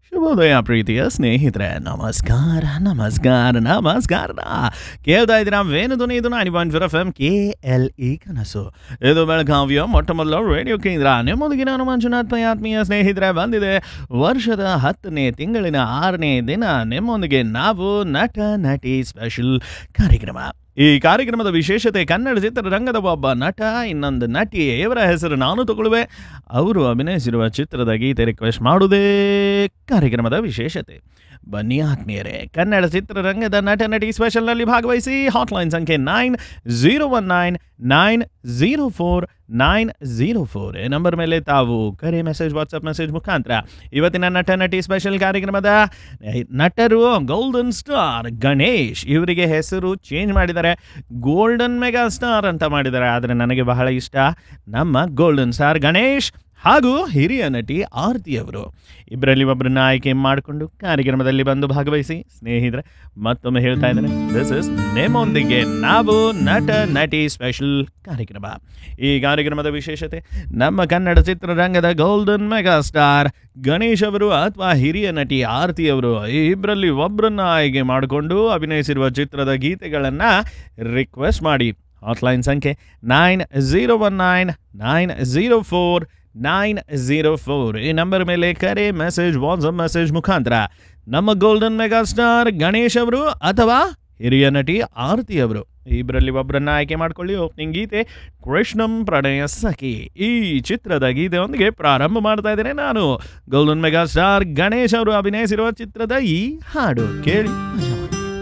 ಶುಭೋದಯ ಪ್ರೀತಿಯ ಸ್ನೇಹಿತರೆ ನಮಸ್ಕಾರ ನಮಸ್ಕಾರ ನಮಸ್ಕಾರ ಕೇಳ್ತಾ ಇದ್ದೀರಾ ವೇಣು ಧ್ವನಿ ಇದು ನಾನಿ point four F M K L E ಕನಸು ಇದು ಬೆಳಗಾವಿಯ ಮೊಟ್ಟ ಮೊದಲ ರೇಡಿಯೋ ಕೇಂದ್ರ ನಿಮ್ಮೊಂದಿಗೆ ನಾನು ಮಂಜುನಾಥ್ ಪೈ ಆತ್ಮೀಯ ಸ್ನೇಹಿತರೆ ಬಂದಿದೆ ವರ್ಷದ ಹತ್ತನೇ ತಿಂಗಳಿನ ಆರನೇ ದಿನ ನಿಮ್ಮೊಂದಿಗೆ ನಾವು ನಟ ನಟಿ ಸ್ಪೆಷಲ್ ಕಾರ್ಯಕ್ರಮ ಈ ಕಾರ್ಯಕ್ರಮದ ವಿಶೇಷತೆ ಕನ್ನಡ ಚಿತ್ರರಂಗದ ಒಬ್ಬ ನಟ ಇನ್ನೊಂದು ನಟಿ ಇವರ ಹೆಸರು ನಾನು ತಗೊಳ್ಳುವೆ ಅವರು ಅಭಿನಯಿಸಿರುವ ಚಿತ್ರದ ಗೀತೆ ರಿಕ್ವೆಸ್ಟ್ ಮಾಡುವುದೇ ಕಾರ್ಯಕ್ರಮದ ವಿಶೇಷತೆ ಬನ್ನಿ ಆತ್ಮೀಯರೇ ಕನ್ನಡ ಚಿತ್ರರಂಗದ ನಟ ನಟಿ ಸ್ಪೆಷಲ್ನಲ್ಲಿ ಭಾಗವಹಿಸಿ ಹಾಟ್ಲೈನ್ ಸಂಖ್ಯೆ nine zero one nine nine zero four nine zero four ಈ ನಂಬರ್ ಮೇಲೆ ತಾವು ಕರೆ ಮೆಸೇಜ್ ವಾಟ್ಸಪ್ ಮೆಸೇಜ್ ಮುಖಾಂತರ ಇವತ್ತಿನ ನಟ ನಟಿ ಸ್ಪೆಷಲ್ ಕಾರ್ಯಕ್ರಮದ ನಟರು ಗೋಲ್ಡನ್ ಸ್ಟಾರ್ ಗಣೇಶ್ ಇವರಿಗೆ ಹೆಸರು ಚೇಂಜ್ ಮಾಡಿದ್ದಾರೆ ಗೋಲ್ಡನ್ ಮೆಗಾ ಸ್ಟಾರ್ ಅಂತ ಮಾಡಿದ್ದಾರೆ ಆದರೆ ನನಗೆ ಬಹಳ ಇಷ್ಟ ನಮ್ಮ ಗೋಲ್ಡನ್ ಸ್ಟಾರ್ ಗಣೇಶ್ ಹಾಗೂ ಹಿರಿಯ ನಟಿ ಆರತಿ ಅವರು ಇಬ್ಬರಲ್ಲಿ ಒಬ್ಬರನ್ನ ಆಯ್ಕೆ ಮಾಡಿಕೊಂಡು ಕಾರ್ಯಕ್ರಮದಲ್ಲಿ ಬಂದು ಭಾಗವಹಿಸಿ ಸ್ನೇಹಿತರೆ ಮತ್ತೊಮ್ಮೆ ಹೇಳ್ತಾ ಇದ್ದೇನೆ ದಿಸ್ ಇಸ್ ನೇಮೊಂದಿಗೆ ನಾವು ನಟ ನಟಿ ಸ್ಪೆಷಲ್ ಕಾರ್ಯಕ್ರಮ ಈ ಕಾರ್ಯಕ್ರಮದ ವಿಶೇಷತೆ ನಮ್ಮ ಕನ್ನಡ ಚಿತ್ರರಂಗದ ಗೋಲ್ಡನ್ ಮೆಗಾ ಸ್ಟಾರ್ ಗಣೇಶ್ ಅವರು ಅಥವಾ ಹಿರಿಯ ನಟಿ ಆರತಿ ಅವರು ಈ ಇಬ್ಬರಲ್ಲಿ ಒಬ್ಬರನ್ನ ಆಯ್ಕೆ ಮಾಡಿಕೊಂಡು ಅಭಿನಯಿಸಿರುವ ಚಿತ್ರದ ಗೀತೆಗಳನ್ನು ರಿಕ್ವೆಸ್ಟ್ ಮಾಡಿ ಹಾಟ್ಲೈನ್ ಸಂಖ್ಯೆ nine zero one nine nine zero four nine zero four ಈ ನಂಬರ್ ಮೇಲೆ ಕರೆ ಮೆಸೇಜ್ ವಾಟ್ಸಪ್ ಮೆಸೇಜ್ ಮುಖಾಂತರ ನಮ್ಮ ಗೋಲ್ಡನ್ ಮೆಗಾ ಸ್ಟಾರ್ ಗಣೇಶ್ ಅವರು ಅಥವಾ ಹಿರಿಯ ನಟಿ ಆರತಿ ಅವರು ಇಬ್ಬರಲ್ಲಿ ಒಬ್ಬರನ್ನ ಆಯ್ಕೆ ಮಾಡ್ಕೊಳ್ಳಿ ಓಪನಿಂಗ್ ಗೀತೆ ಕೃಷ್ಣಂ ಪ್ರಣಯ ಸಖಿ ಈ ಚಿತ್ರದ ಗೀತೆಯೊಂದಿಗೆ ಪ್ರಾರಂಭ ಮಾಡ್ತಾ ಇದ್ದೇನೆ ನಾನು ಗೋಲ್ಡನ್ ಮೆಗಾ ಸ್ಟಾರ್ ಗಣೇಶ್ ಅವರು ಅಭಿನಯಿಸಿರುವ ಚಿತ್ರದ ಈ ಹಾಡು ಕೇಳಿ ಮಜಾ